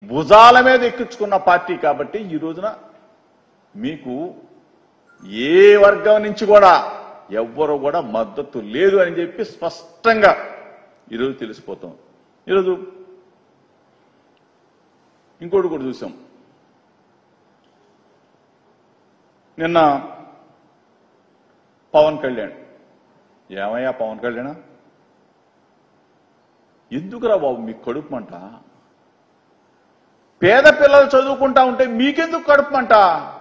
భుజాల మీద ఎక్కించుకున్న పార్టీ కాబట్టి ఈ రోజున మీకు ఏ వర్గం నుంచి కూడా ఎవ్వరు కూడా మద్దతు లేదు అని చెప్పి స్పష్టంగా ఈరోజు తెలిసిపోతాం ఈరోజు ఇంకోటి కూడా చూసాం నిన్న పవన్ కళ్యాణ్ ఏమయ్యా పవన్ కళ్యాణ్ ఎందుకురా బాబు మీకు కడుపుమంట పేద పిల్లలు చదువుకుంటా ఉంటే మీకెందుకు కడుపుమంట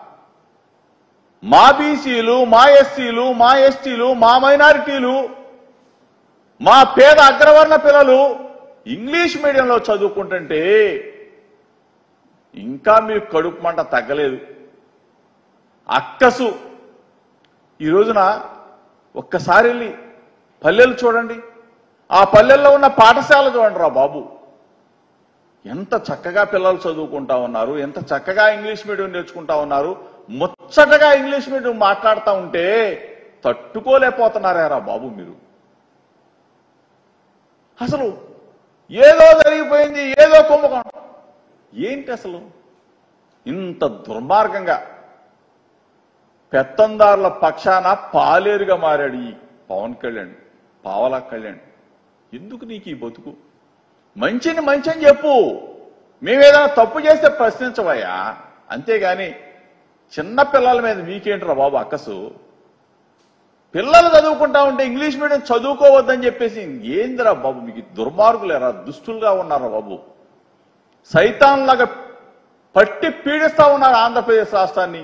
మా బీసీలు మా ఎస్సీలు మా ఎస్టీలు మా మైనారిటీలు మా పేద అగ్రవర్ణ పిల్లలు ఇంగ్లీష్ మీడియంలో చదువుకుంటుంటే ఇంకా మీకు కడుపు మంట తగ్గలేదు అక్కసు ఈ రోజున ఒక్కసారి వెళ్ళి పల్లెలు చూడండి ఆ పల్లెల్లో ఉన్న పాఠశాల చూడండి రా బాబు ఎంత చక్కగా పిల్లలు చదువుకుంటా ఉన్నారు ఎంత చక్కగా ఇంగ్లీష్ మీడియం నేర్చుకుంటా ఉన్నారు ముచ్చటగా ఇంగ్లీష్ మీడియం మాట్లాడుతూ ఉంటే తట్టుకోలేకపోతున్నారా బాబు మీరు అసలు ఏదో జరిగిపోయింది ఏదో కుంభకోణం ఏంటి అసలు ఇంత దుర్మార్గంగా పెత్తందారుల పక్షాన పాలేరుగా మారాడు ఈ పవన్ కళ్యాణ్ పావలా కళ్యాణ్ ఎందుకు నీకు ఈ బతుకు మంచిని మంచి అని చెప్పు మేమేదైనా తప్పు చేస్తే ప్రశ్నించవయ్యా అంతేగాని చిన్న పిల్లల మీద మీకేంట్రా బాబు అక్కసు పిల్లలు చదువుకుంటా ఉంటే ఇంగ్లీష్ మీడియం చదువుకోవద్దని చెప్పేసి ఏందిరా బాబు మీకు దుర్మార్గులేరా దుస్తులుగా ఉన్నారా బాబు సైతాన్లాగా పట్టి పీడిస్తా ఉన్నారు ఆంధ్రప్రదేశ్ రాష్ట్రాన్ని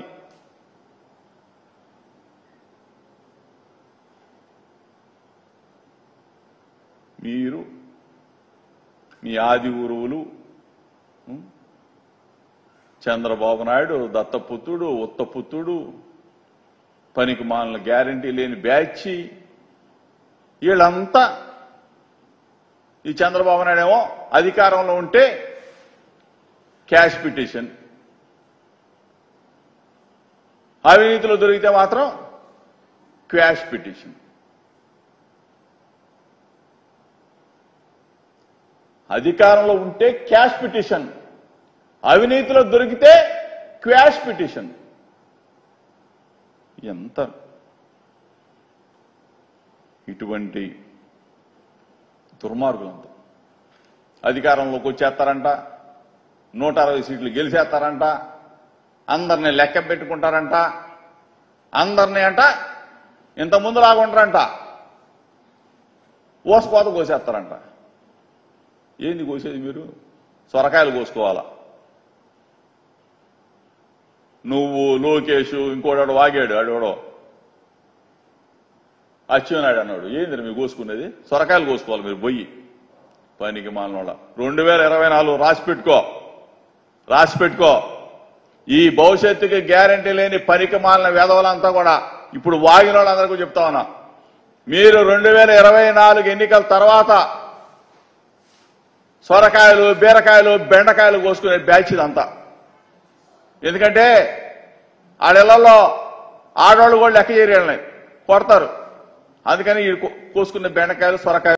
మీరు మీ ఆది గురువులు ఉం? చంద్రబాబు నాయుడు దత్తపుత్రుడు ఉత్తపుత్రుడు పనికి మాలిన గ్యారంటీ లేని బ్యాచి వీళ్ళంతా ఈ చంద్రబాబు నాయుడు ఏమో అధికారంలో ఉంటే క్యాష్ పిటిషన్ అవినీతిలో దొరికితే మాత్రం క్వాష్ పిటిషన్ అధికారంలో ఉంటే క్యాష్ పిటిషన్ అవినీతిలో దొరికితే క్వాష్ పిటిషన్ ఎంత ఇటువంటి దుర్మార్గులంతా అధికారంలోకి వచ్చేస్తారంట నూట అరవై సీట్లు గెలిచేస్తారంట అందరిని లెక్క పెట్టుకుంటారంట అందరిని అంట ఇంత ముందు లాగుంటారంట ఓసుకోత కోసేస్తారంట ఏంది కోసేది మీరు సొరకాయలు కోసుకోవాలా నువ్వు లోకేష్ ఇంకోడాడు వాగాడు ఆడోడో అచ్చెన్నాడు అన్నాడు ఏంది మీరు కోసుకునేది సొరకాయలు కోసుకోవాలి మీరు పోయి పనికి మాలనోళ్ళ రెండు వేల ఇరవై నాలుగు రాసి పెట్టుకో రాసి పెట్టుకో ఈ భవిష్యత్తుకి గ్యారంటీ లేని పనికి మాలిన వేదవులంతా కూడా ఇప్పుడు వాగిన వాళ్ళందరికీ చెప్తా ఉన్నా మీరు రెండు వేల ఇరవై నాలుగు ఎన్నికల తర్వాత సొరకాయలు బీరకాయలు బెండకాయలు కోసుకునే బ్యాచ్ ఇదంతా ఎందుకంటే ఆడేళ్లలో ఆడవాళ్ళు కూడా లెక్క చేయరు వీళ్ళని కొడతారు అందుకని ఈ కో- కోసుకునే బెండకాయలు సొరకాయలు